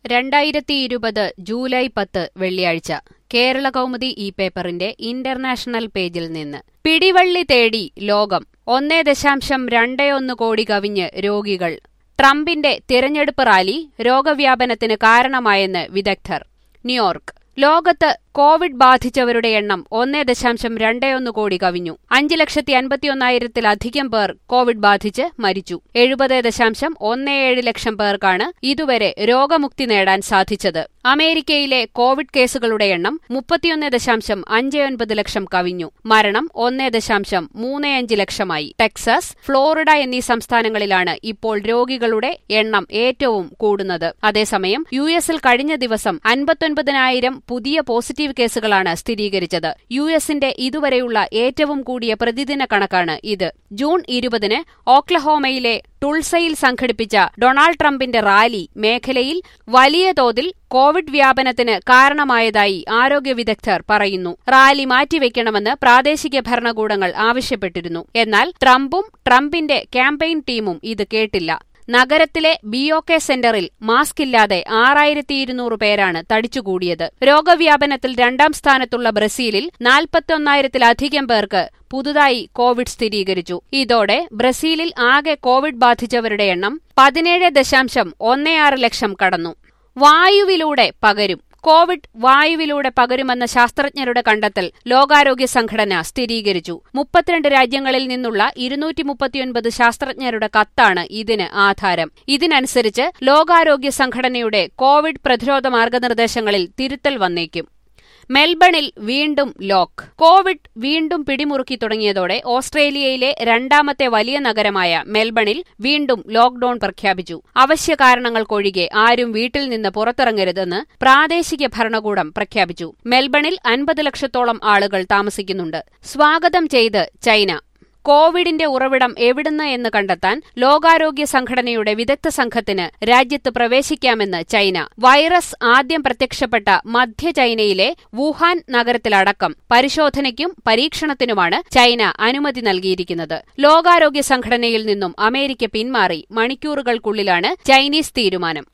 രണ്ടായിരത്തി ഇരുപത് ജൂലൈ പത്ത് വെള്ളിയാഴ്ച കേരള കൗമുദി ഈ പേപ്പറിന്റെ ഇന്റർനാഷണൽ പേജിൽ നിന്ന് പിടിവള്ളി തേടി ലോകം ഒന്നേ ദശാംശം രണ്ടേ ഒന്ന് കോടി കവിഞ്ഞ് രോഗികൾ ട്രംപിന്റെ തിരഞ്ഞെടുപ്പ് റാലി രോഗവ്യാപനത്തിന് കാരണമായെന്ന് വിദഗ്ധർ ന്യൂയോർക്ക് ലോകത്ത് കോവിഡ് ബാധിച്ചവരുടെ എണ്ണം ഒന്നേ ദശാംശം രണ്ടേ ഒന്ന് കോടി കവിഞ്ഞു അഞ്ച് ലക്ഷത്തി അൻപത്തിയൊന്നായിരത്തിലധികം പേർ കോവിഡ് ബാധിച്ച് മരിച്ചു എഴുപത് ദശാംശം ഒന്നേ ഏഴ് ലക്ഷം പേർക്കാണ് ഇതുവരെ രോഗമുക്തി നേടാൻ സാധിച്ചത് അമേരിക്കയിലെ കോവിഡ് കേസുകളുടെ എണ്ണം മുപ്പത്തിയൊന്ന് ദശാംശം അഞ്ച് ഒൻപത് ലക്ഷം കവിഞ്ഞു മരണം ഒന്നേ ദശാംശം മൂന്ന് അഞ്ച് ലക്ഷമായി ടെക്സസ് ഫ്ലോറിഡ എന്നീ സംസ്ഥാനങ്ങളിലാണ് ഇപ്പോൾ രോഗികളുടെ എണ്ണം ഏറ്റവും കൂടുന്നത് അതേസമയം യു എസിൽ കഴിഞ്ഞ ദിവസം അൻപത്തൊൻപതിനായിരം പുതിയ പോസിറ്റീവ് കേസുകളാണ് സ്ഥിരീകരിച്ചത് യു എസിന്റെ ഇതുവരെയുള്ള ഏറ്റവും കൂടിയ പ്രതിദിന കണക്കാണ് ഇത് ജൂൺ ഇരുപതിന് ഓക്ലഹോമയിലെ ടുൾസയിൽ സംഘടിപ്പിച്ച ഡൊണാൾഡ് ട്രംപിന്റെ റാലി മേഖലയിൽ വലിയ തോതിൽ കോവിഡ് വ്യാപനത്തിന് കാരണമായതായി ആരോഗ്യ വിദഗ്ധർ പറയുന്നു റാലി മാറ്റിവെക്കണമെന്ന് പ്രാദേശിക ഭരണകൂടങ്ങൾ ആവശ്യപ്പെട്ടിരുന്നു എന്നാൽ ട്രംപും ട്രംപിന്റെ ക്യാമ്പയിൻ ടീമും ഇത് കേട്ടില്ല നഗരത്തിലെ ബിഒകെ സെന്ററിൽ മാസ്ക് ഇല്ലാതെ ആറായിരത്തി ഇരുന്നൂറ് പേരാണ് തടിച്ചുകൂടിയത് രോഗവ്യാപനത്തിൽ രണ്ടാം സ്ഥാനത്തുള്ള ബ്രസീലിൽ നാൽപ്പത്തൊന്നായിരത്തിലധികം പേർക്ക് പുതുതായി കോവിഡ് സ്ഥിരീകരിച്ചു ഇതോടെ ബ്രസീലിൽ ആകെ കോവിഡ് ബാധിച്ചവരുടെ എണ്ണം പതിനേഴ് ദശാംശം ഒന്നേ ആറ് ലക്ഷം കടന്നു വായുവിലൂടെ പകരും കോവിഡ് വായുവിലൂടെ പകരുമെന്ന ശാസ്ത്രജ്ഞരുടെ കണ്ടെത്തൽ ലോകാരോഗ്യ സംഘടന സ്ഥിരീകരിച്ചു മുപ്പത്തിരണ്ട് രാജ്യങ്ങളിൽ നിന്നുള്ള ഇരുന്നൂറ്റി മുപ്പത്തിയൊൻപത് ശാസ്ത്രജ്ഞരുടെ കത്താണ് ഇതിന് ആധാരം ഇതിനനുസരിച്ച് ലോകാരോഗ്യ സംഘടനയുടെ കോവിഡ് പ്രതിരോധ മാർഗനിർദ്ദേശങ്ങളിൽ തിരുത്തൽ വന്നേക്കും മെൽബണിൽ വീണ്ടും ലോക്ക് കോവിഡ് വീണ്ടും പിടിമുറുക്കി തുടങ്ങിയതോടെ ഓസ്ട്രേലിയയിലെ രണ്ടാമത്തെ വലിയ നഗരമായ മെൽബണിൽ വീണ്ടും ലോക്ഡൌൺ പ്രഖ്യാപിച്ചു അവശ്യ കാരണങ്ങൾക്കൊഴികെ ആരും വീട്ടിൽ നിന്ന് പുറത്തിറങ്ങരുതെന്ന് പ്രാദേശിക ഭരണകൂടം പ്രഖ്യാപിച്ചു മെൽബണിൽ അൻപത് ലക്ഷത്തോളം ആളുകൾ താമസിക്കുന്നുണ്ട് സ്വാഗതം ചെയ്ത് ചൈന കോവിഡിന്റെ ഉറവിടം എവിടുന്ന് എന്ന് കണ്ടെത്താൻ ലോകാരോഗ്യ സംഘടനയുടെ വിദഗ്ധ സംഘത്തിന് രാജ്യത്ത് പ്രവേശിക്കാമെന്ന് ചൈന വൈറസ് ആദ്യം പ്രത്യക്ഷപ്പെട്ട മധ്യ ചൈനയിലെ വുഹാൻ നഗരത്തിലടക്കം പരിശോധനയ്ക്കും പരീക്ഷണത്തിനുമാണ് ചൈന അനുമതി നൽകിയിരിക്കുന്നത് ലോകാരോഗ്യ സംഘടനയിൽ നിന്നും അമേരിക്ക പിന്മാറി മണിക്കൂറുകൾക്കുള്ളിലാണ് ചൈനീസ് തീരുമാനം